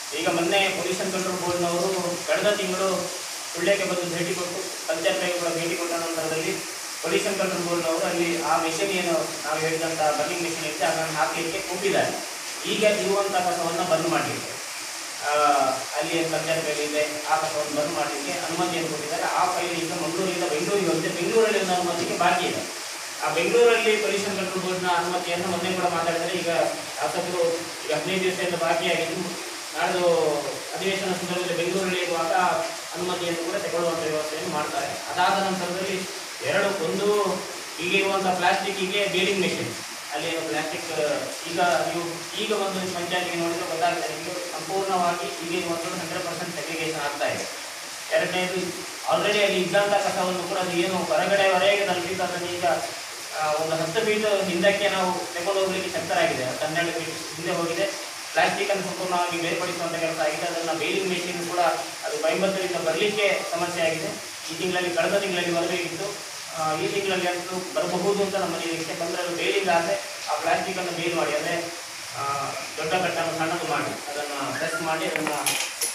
ಈಗ ಮೊನ್ನೆ pollution control ಬೋರ್ಡ್ನವರು ಕಳೆದ ತಿಂಗಳು ಸುಳ್ಯಕ್ಕೆ ಬಂದು ಭೇಟಿ ಕೊಟ್ಟು ಪಂಚಾಯತ್ಗೆ ಕೂಡ ಭೇಟಿ ಕೊಟ್ಟ ನಂತರದಲ್ಲಿ ಪೊಲ್ಯೂಷನ್ ಕಂಟ್ರೋಲ್ ಬೋರ್ಡ್ನವರು ಅಲ್ಲಿ ಆ ಮೆಷಿನ್ ಏನು ನಾವು ಹೇಳಿದಂಥ ಬರ್ನಿಂಗ್ ಮೆಷಿನ್ ಇರುತ್ತೆ ಅದನ್ನು ಹಾಕಲಿಕ್ಕೆ ಒಪ್ಪಿದ್ದಾರೆ ಈಗ ಇರುವಂಥ ಕಸವನ್ನು ಬಂದ್ ಮಾಡಲಿಕ್ಕೆ ಆ, ಅಲ್ಲಿ ಏನು ಪಂಚಾಯತ್ ಫೈಲ್ ಇದೆ ಆ ಕಸವನ್ನು ಬಂದ್ ಮಾಡಲಿಕ್ಕೆ ಅನುಮತಿಯನ್ನು ಕೊಟ್ಟಿದ್ದಾರೆ ಆ ಫೈಲ್ ಈಗ ಮಂಗಳೂರಿಂದ ಬೆಂಗಳೂರಿಗೆ ಹೋಗುತ್ತೆ ಬೆಂಗಳೂರಲ್ಲಿ ಒಂದು ಅನುಮತಿಗೆ ಬಾಕಿ ಇದೆ ಆ ಬೆಂಗಳೂರಲ್ಲಿ ಪೊಲ್ಯೂಷನ್ ಕಂಟ್ರೋಲ್ ಬೋರ್ಡ್ನ ಅನುಮತಿಯನ್ನು ಮೊನ್ನೆ ಕೂಡ ಮಾತಾಡಿದರೆ ಈಗ ಶಾಸಕರು ಈಗ ಹದಿನೈದು ದಿವಸದಿಂದ ಬಾಕಿಯಾಗಿದ್ದು ನಾಡ್ದು ಅಧಿವೇಶನ ಸಂದರ್ಭದಲ್ಲಿ ಬೆಂಗಳೂರಲ್ಲಿ ಇರುವಾಗ ಅನುಮತಿಯನ್ನು ಕೂಡ ತಗೊಳ್ಳುವಂಥ ವ್ಯವಸ್ಥೆಯನ್ನು ಮಾಡ್ತಾರೆ ಅದಾದ ನಂತರದಲ್ಲಿ ಎರಡು ಒಂದು ಈಗ ಇರುವಂಥ ಪ್ಲಾಸ್ಟಿಕ್ಕಿಗೆ ಬೇಲಿಂಗ್ ಮೆಷಿನ್ ಅಲ್ಲಿ ಏನು ಪ್ಲಾಸ್ಟಿಕ್ ಈಗ ನೀವು ಈಗ ಒಂದು ಪಂಚಾಯತಿಗೆ ನೋಡಿದ್ರೆ ಗೊತ್ತಾಗ್ತದೆ ನಿಮಗೆ ಸಂಪೂರ್ಣವಾಗಿ ಈಗ ಇರುವಂಥದ್ದು ಹಂಡ್ರೆಡ್ ಪರ್ಸೆಂಟ್ ಸೆಗ್ರಿಗೇಷನ್ ಆಗ್ತಾ ಇದೆ ಎರಡನೇದು ಆಲ್ರೆಡಿ ಅಲ್ಲಿ ಇದ್ದಂಥ ಕಸವನ್ನು ಕೂಡ ಅದು ಏನು ಹೊರಗಡೆವರೆಗೆ ತಲುಪಿದ್ದು ಅದನ್ನು ಈಗ ಆ, ಒಂದು ಹತ್ತು ಫೀಟ್ ಹಿಂದಕ್ಕೆ ನಾವು ತಗೊಂಡು ಹೋಗ್ಲಿಕ್ಕೆ ಶಕ್ತರಾಗಿದೆ ಹತ್ತು ಹನ್ನೆರಡು ಫೀಟ್ ಹಿಂದೆ ಹೋಗಿದೆ ಪ್ಲಾಸ್ಟಿಕ್ ಅನ್ನು ಸಂಪೂರ್ಣವಾಗಿ ಬೇರ್ಪಡಿಸುವಂಥ ಕೆಲಸ ಆಗಿದೆ ಅದನ್ನು ಬೇಲಿಂಗ್ ಮೆಷಿನ್ ಕೂಡ ಅದು ಬೈಂಬತ್ತರಿಂದ ಬರಲಿಕ್ಕೆ ಸಮಸ್ಯೆ ಆಗಿದೆ ಈ ತಿಂಗಳಲ್ಲಿ ಕಳೆದ ತಿಂಗಳಲ್ಲಿ ಬರಬೇಕಿತ್ತು ಆ, ಈ ತಿಂಗಳಲ್ಲಿ ಅಂತೂ ಬರಬಹುದು ಅಂತ ನಮ್ಮ ನಿರೀಕ್ಷೆ ಬಂದರೆ ಅದು ಬೇಲಿಂಗ್ ಆದರೆ ಆ ಪ್ಲಾಸ್ಟಿಕ್ ಅನ್ನು ಬೇಲ್ ಮಾಡಿ ಅಂದರೆ ದೊಡ್ಡ ಕಟ್ಟನ್ನು ಸಣ್ಣದು ಮಾಡಿ ಅದನ್ನು ಪ್ರೆಸ್ ಮಾಡಿ ಅದನ್ನು